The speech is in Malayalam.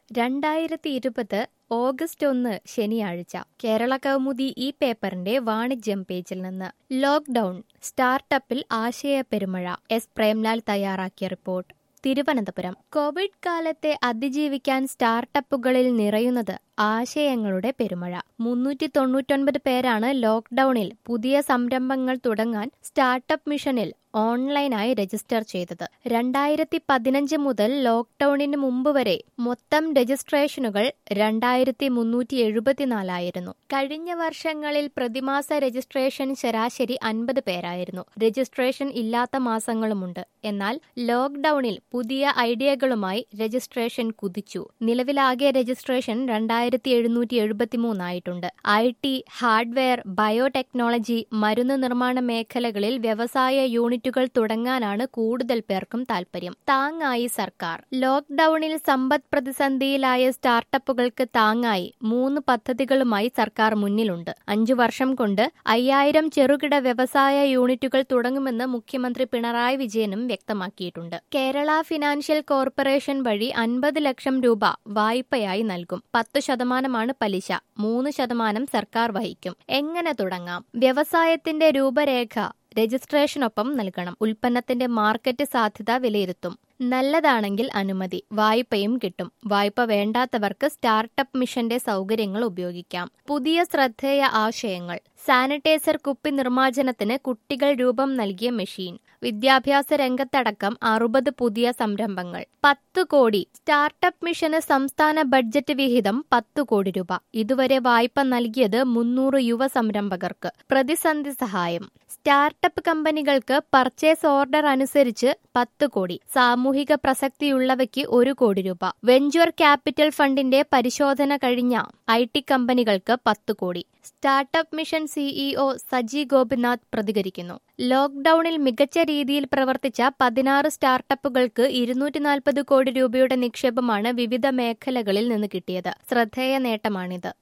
രണ്ടായിരത്തി ഇരുപത് ഓഗസ്റ്റ് ഒന്ന് ശനിയാഴ്ച കേരള കൗമുദി ഈ പേപ്പറിന്റെ വാണിജ്യം പേജിൽ നിന്ന് ലോക്ക്ഡൌൺ സ്റ്റാർട്ടപ്പിൽ ആശയ പെരുമഴ എസ് പ്രേംലാൽ തയ്യാറാക്കിയ റിപ്പോർട്ട് തിരുവനന്തപുരം കോവിഡ് കാലത്തെ അതിജീവിക്കാൻ സ്റ്റാർട്ടപ്പുകളിൽ നിറയുന്നത് ആശയങ്ങളുടെ പെരുമഴ മുന്നൂറ്റി തൊണ്ണൂറ്റൊൻപത് പേരാണ് ലോക്ക്ഡൌണിൽ പുതിയ സംരംഭങ്ങൾ തുടങ്ങാൻ സ്റ്റാർട്ടപ്പ് മിഷനിൽ ഓൺലൈനായി രജിസ്റ്റർ ചെയ്തത് രണ്ടായിരത്തി പതിനഞ്ച് മുതൽ ലോക്ക്ഡൌണിന് മുമ്പ് വരെ മൊത്തം രജിസ്ട്രേഷനുകൾ രണ്ടായിരത്തി മുന്നൂറ്റി എഴുപത്തിനാലായിരുന്നു കഴിഞ്ഞ വർഷങ്ങളിൽ പ്രതിമാസ രജിസ്ട്രേഷൻ ശരാശരി അൻപത് പേരായിരുന്നു രജിസ്ട്രേഷൻ ഇല്ലാത്ത മാസങ്ങളുമുണ്ട് എന്നാൽ ലോക്ക്ഡൌണിൽ പുതിയ ഐഡിയകളുമായി രജിസ്ട്രേഷൻ കുതിച്ചു നിലവിലാകെ രജിസ്ട്രേഷൻ രണ്ടായിരത്തി എഴുന്നൂറ്റി എഴുപത്തിമൂന്നായിട്ടുണ്ട് ഐ ടി ഹാർഡ്വെയർ ബയോടെക്നോളജി മരുന്ന് നിർമ്മാണ മേഖലകളിൽ വ്യവസായ യൂണിറ്റുകൾ തുടങ്ങാനാണ് കൂടുതൽ പേർക്കും താൽപര്യം താങ്ങായി സർക്കാർ ലോക്ക്ഡൌണിൽ സമ്പദ് പ്രതിസന്ധിയിലായ സ്റ്റാർട്ടപ്പുകൾക്ക് താങ്ങായി മൂന്ന് പദ്ധതികളുമായി സർക്കാർ മുന്നിലുണ്ട് അഞ്ചു വർഷം കൊണ്ട് അയ്യായിരം ചെറുകിട വ്യവസായ യൂണിറ്റുകൾ തുടങ്ങുമെന്ന് മുഖ്യമന്ത്രി പിണറായി വിജയനും വ്യക്തമാക്കിയിട്ടുണ്ട് കേരള ഫിനാൻഷ്യൽ കോർപ്പറേഷൻ വഴി അൻപത് ലക്ഷം രൂപ വായ്പയായി നൽകും പത്ത് ശതമാനമാണ് പലിശ മൂന്ന് ശതമാനം സർക്കാർ വഹിക്കും എങ്ങനെ തുടങ്ങാം വ്യവസായത്തിന്റെ രൂപരേഖ രജിസ്ട്രേഷനൊപ്പം നൽകണം ഉൽപ്പന്നത്തിന്റെ മാർക്കറ്റ് സാധ്യത വിലയിരുത്തും നല്ലതാണെങ്കിൽ അനുമതി വായ്പയും കിട്ടും വായ്പ വേണ്ടാത്തവർക്ക് സ്റ്റാർട്ടപ്പ് മിഷന്റെ സൗകര്യങ്ങൾ ഉപയോഗിക്കാം പുതിയ ശ്രദ്ധേയ ആശയങ്ങൾ സാനിറ്റൈസർ കുപ്പി നിർമ്മാർജ്ജനത്തിന് കുട്ടികൾ രൂപം നൽകിയ മെഷീൻ വിദ്യാഭ്യാസ രംഗത്തടക്കം അറുപത് പുതിയ സംരംഭങ്ങൾ പത്ത് കോടി സ്റ്റാർട്ടപ്പ് മിഷന് സംസ്ഥാന ബഡ്ജറ്റ് വിഹിതം പത്ത് കോടി രൂപ ഇതുവരെ വായ്പ നൽകിയത് മുന്നൂറ് യുവ സംരംഭകർക്ക് പ്രതിസന്ധി സഹായം സ്റ്റാർട്ടപ്പ് കമ്പനികൾക്ക് പർച്ചേസ് ഓർഡർ അനുസരിച്ച് പത്ത് കോടി സാമൂഹിക പ്രസക്തിയുള്ളവയ്ക്ക് ഒരു കോടി രൂപ വെഞ്ചർ ക്യാപിറ്റൽ ഫണ്ടിന്റെ പരിശോധന കഴിഞ്ഞ ഐ ടി കമ്പനികൾക്ക് പത്ത് crore startup mission CEO Saji Gopinath പ്രതികരിക്കുന്നു ലോക്ക്ഡൌണിൽ മികച്ച രീതിയിൽ പ്രവർത്തിച്ച പതിനാറ് സ്റ്റാർട്ടപ്പുകൾക്ക് ഇരുന്നൂറ്റി നാൽപ്പത് കോടി രൂപയുടെ നിക്ഷേപമാണ് വിവിധ മേഖലകളിൽ നിന്ന് കിട്ടിയത് ശ്രദ്ധേയ നേട്ടമാണിത്